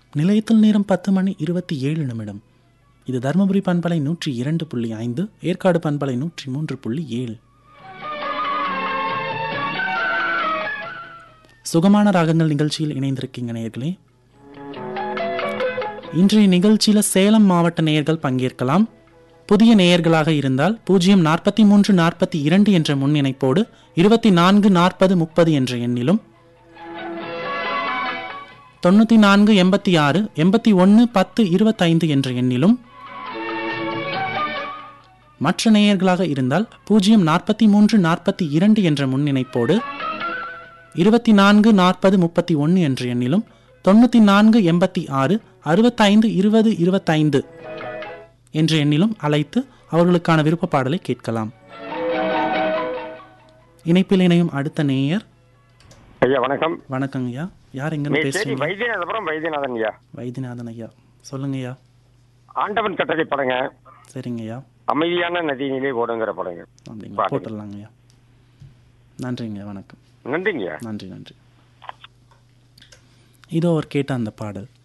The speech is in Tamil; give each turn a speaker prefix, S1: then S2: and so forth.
S1: நிலையத்தில் நேரம் பத்து மணி இருபத்தி ஏழு நிமிடம் இது தருமபுரி பண்பலை நூற்றி இரண்டு புள்ளி ஐந்து ஏற்காடு பண்பலை நூற்றி மூன்று புள்ளி ஏழு சுகமான ராகங்கள் நிகழ்ச்சியில் இணைந்திருக்கீங்க நேயர்களே இன்றைய நிகழ்ச்சியில் சேலம் மாவட்ட நேயர்கள் பங்கேற்கலாம் புதிய நேயர்களாக இருந்தால் பூஜ்ஜியம் நாற்பத்தி மூன்று நாற்பத்தி இரண்டு என்ற முன்னிணைப்போடு இருபத்தி நான்கு நாற்பது முப்பது என்ற எண்ணிலும் தொண்ணூற்றி நான்கு எண்பத்தி ஆறு எண்பத்தி ஒன்று பத்து இருபத்தைந்து என்ற எண்ணிலும் மற்ற நேயர்களாக இருந்தால் பூஜ்ஜியம் நாற்பத்தி மூன்று நாற்பத்தி இரண்டு என்ற முன்னிணைப்போடு இருபத்தி நான்கு நாற்பது முப்பத்தி ஒன்று என்ற எண்ணிலும் தொண்ணூற்றி நான்கு எண்பத்தி ஆறு அறுபத்தைந்து இருபது இருபத்தைந்து என்ற எண்ணிலும் அழைத்து அவர்களுக்கான விருப்ப பாடலை கேட்கலாம் இணைப்பில் இணையும் அடுத்த நேயர்
S2: ஐயா வணக்கம்
S1: வணக்கங்க ஐயா யார் எங்கன்னு
S2: மேச்சேரி
S1: பேசுறீங்க
S2: வைத்தியநாதபுரம் வைத்தியநாதன் ஐயா
S1: வைத்தியநாதன் ஐயா சொல்லுங்க ஐயா
S2: ஆண்டவன் கட்டளை படங்க
S1: சரிங்க ஐயா
S2: அமைதியான நதியினிலே ஓடுங்கிற படங்க
S1: அப்படிங்களா
S2: பாருங்க.
S1: போட்டுடலாங்க ஐயா நன்றிங்க வணக்கம்
S2: நன்றிங்கய்யா
S1: நன்றி நன்றி இதோ அவர் கேட்ட அந்த பாடல்